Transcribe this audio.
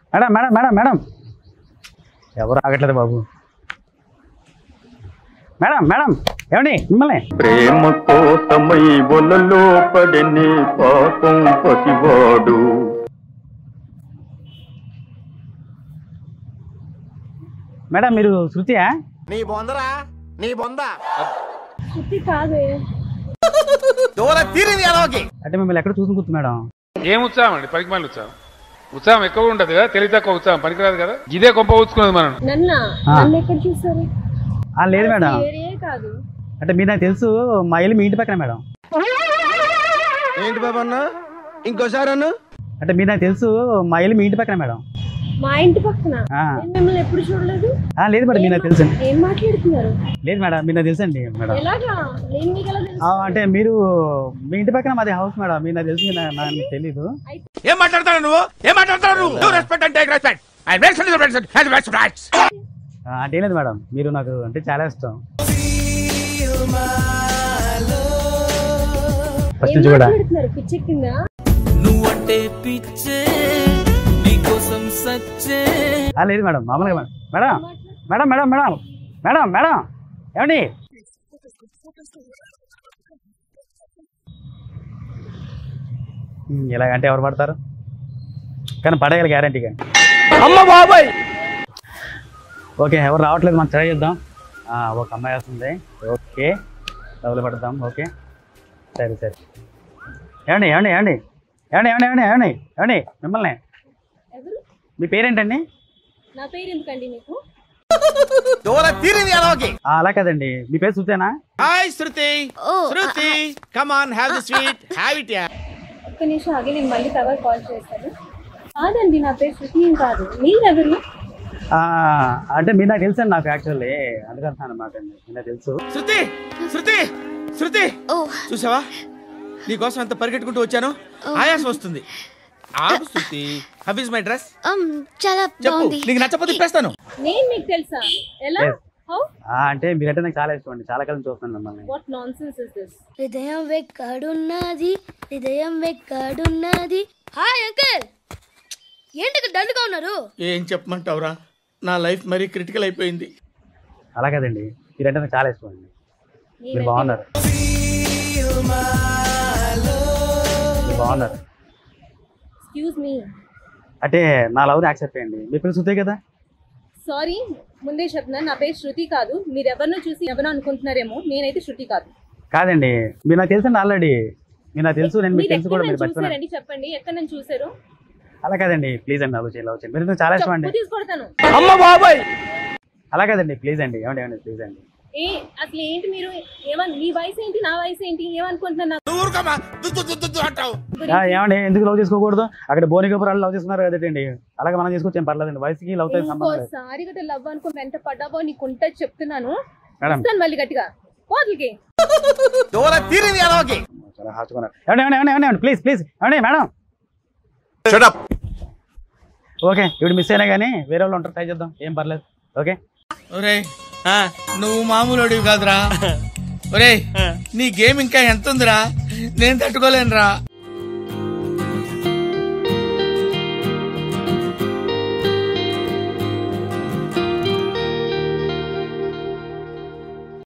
Madam madam madam madam ఎవరు ఆగట్లేదు బాబు madam madam ఏమండి మిమ్మల్ని ప్రేమ కోసమై ఒలలో పడని పాపం పసివాడు మేడం మీరు శృతియా నీ బొందరా నీ బొంద శృతి కాదే దూర తీరింది ఎలాకి అంటే మిమ్మల్ని ఎక్కడ చూసుకుని కూర్చు మేడం ఏం ఉత్సాహం అండి పనికిమాలిన ఉత్సాహం ఉత్సాహం ఎక్కువ ఉంటుంది కదా తెలివి తక్కువ ఉత్సాహం పనికిరాదు కదా ఇదే కొంప ఊచుకున్నది మనం నన్న ఆ. నన్ను ఎక్కడ చూసారు ఆ, లేదు మేడం ఏరియే కాదు అంటే మీరు నాకు తెలుసు మా ఇల్లు మీ ఇంటి పక్కన మేడం ఏంటి బాబు అన్న ఇంకోసారి అన్న అంటే మీరు నాకు తెలుసు మా ఇల్లు మీ ఇంటి పక్కన మేడం మా ఇంటి పక్కన ఆ. నేను మిమ్మల్ని ఎప్పుడు చూడలేదు ఆ, లేదు మేడం మీరు నాకు తెలుసు ఏం మాట్లాడుతున్నారు లేదు మేడం మీరు నాకు తెలుసండి మేడం ఎలాగా నేను మీకు ఎలా తెలుసు ఆ, అంటే మీరు మీ ఇంటి పక్కన మాది హౌస్ మేడం మీరు నాకు తెలుసు మీరు నా- నాకు తెలీదు ఏం మాట్లాడతాడు నువ్వు ఏం మాట్లాడతాడు నువ్వు నువ్వు రెస్పెక్ట్ అంటే రెస్పెక్ట్ ఐ రెస్పెక్ట్ రైట్స్ ఆ, అంటే ఏం లేదు మేడం మీరు నాకు అంటే చాలా ఇష్టం ఫస్ట్ ఏం నుంచి కూడా మాట్లాడుతున్నారు పిచ్చెక్కిందా నువ్వంటే పిచ్చే నీకోసం సచ్చే ఆ, లేదు మేడం మామూలుగా madam madam madam madam madam madam madam ఏమండి ఉమ్, ఇలాగంటే ఎవరు పడతారు కానీ పడేయాలి గ్యారంటీగా అమ్మ బాబాయ్ ఓకే ఎవరు రావట్లేదు మనం ట్రై చేద్దాం ఆ, ఒక అమ్మాయి వస్తుంది ఓకే డబ్బులు పడదాం ఓకే సరే సరే ఏమండి ఏమండి ఏమండి ఏమండి ఏమండి ఏమండి ఏమండి ఏమండి మిమ్మల్ని ఎవరు మీ పేరేంటండి నా పేరు ఎందుకండి మీకు దూర తీరింది ఎలాకి ఆ, అలా కదండి మీ పేరు సుతేనా hi Shruti Shruti come on have the sweet have it yeah ఒక్క నిమిషం ఆగి నేను మళ్ళీ తర్వాత కాల్ చేస్తాను కాదండి నా పేరు శృతి ఏం కాదు మీరెవరు ఆ, అంటే మీరు నాకు తెలుసండి నాకు యాక్చువల్లీ అందుకంటున్నాను అనమాట మీరు నాకు తెలుసు శృతి శృతి శృతి చూసావా నీకోసం ఎంత పరిగెట్టుకుంటూ వచ్చాను ఆయాసం వస్తుంది ఆగు Shruti how is my dress చాలా చెప్పు బాగుంది నీకు నచ్చపోతే తిప్పేస్తాను నేను మీకు తెలుసా ఎలా Yes. హౌ ఆ, అంటే మీరంటే నాకు చాలా ఇష్టం అండి చాలా కాలం చూస్తున్నాను మిమ్మల్ని what nonsense is this హృదయం వెక్కడున్నది హృదయం వెక్కడున్నది హాయ్ అంకుల్ ఏంటి డల్గా ఉన్నారు ఏం చెప్పమంటావురా నా లైఫ్ మరీ క్రిటికల్ అయిపోయింది అలా కదండి మీరంటే నాకు చాలా ఇష్టం అండి మీరు బాగున్నారు మీరు బాగున్నారు ఎక్స్క్యూజ్ మీ అంటే నా లవ్ని యాక్సెప్ట్ చేయండి మీ పేరు సుతే కదా సారీ ముందే చెప్తున్నా నా పేరు శృతి కాదు మీరు ఎవరినో చూసి ఎవరో అనుకుంటున్నారేమో నేనైతే శృతి కాదు కాదండి మీరు నాకు తెలుసండి ఆల్రెడీ మీరు నాకు తెలుసు నేను మీకు మీరు తెలుసు ఎక్కడ కూడా మీరు నన్ను మర్చిపోయినా చూసారండి చెప్పండి ఎక్కడ నన్ను చూసారు అలా కాదండి ప్లీజ్ అండి లవ్ చేయాలి లవ్ చేయండి మీరు నాకు చాలా ఇష్టం అండి చెప్పు తీసుకొడతాను అమ్మ బాబాయ్ అలా కాదండి ప్లీజ్ అండి ఏమండి ఏమండి ప్లీజ్ అండి ఏ అసలు ఏంటి మీరు ఏమన్ మీ వయసు ఏంటి నా వయసు ఏంటి ఏమనుకుంటున్నారు నా నువ్వు ఊరుకోమా దుద్దు దుద్దు దుద్దు అంటావు ఆ, ఏమండి ఎందుకు లవ్ చేసుకోకూడదు అక్కడ బోనికపురాలు లవ్ చేసుకున్నారు కదండి అలాగే మనం చేసుకొచ్చి ఏం పర్లేదండి వయసుకి లవ్ తో సంబంధం లేదు ఇంకోసారి గట్ట లవ్ అనుకుని వెంట పడ్డావో నీకు ఉంటుంది చెప్తున్నాను మేడం ఇస్తాను మళ్ళీ గట్టిగా పోతులకి దూర తీరింది ఎలాకి చాలా హార్చుకున్నారు ఏమండి ఏమండి ఏమండి ఏమండి ప్లీజ్ ప్లీజ్ ఏమండి మేడం షడప్ ఓకే ఇప్పుడు మిస్ అయినా కానీ వేరే వాళ్ళు ఉంటారు ట్రై చేద్దాం ఏం పర్లేదు ఓకే ఒరే నువ్వు మామూలు కాదురా ఒరే నీ గేమ్ ఇంకా ఎంత ఉందిరా నేను తట్టుకోలేనురా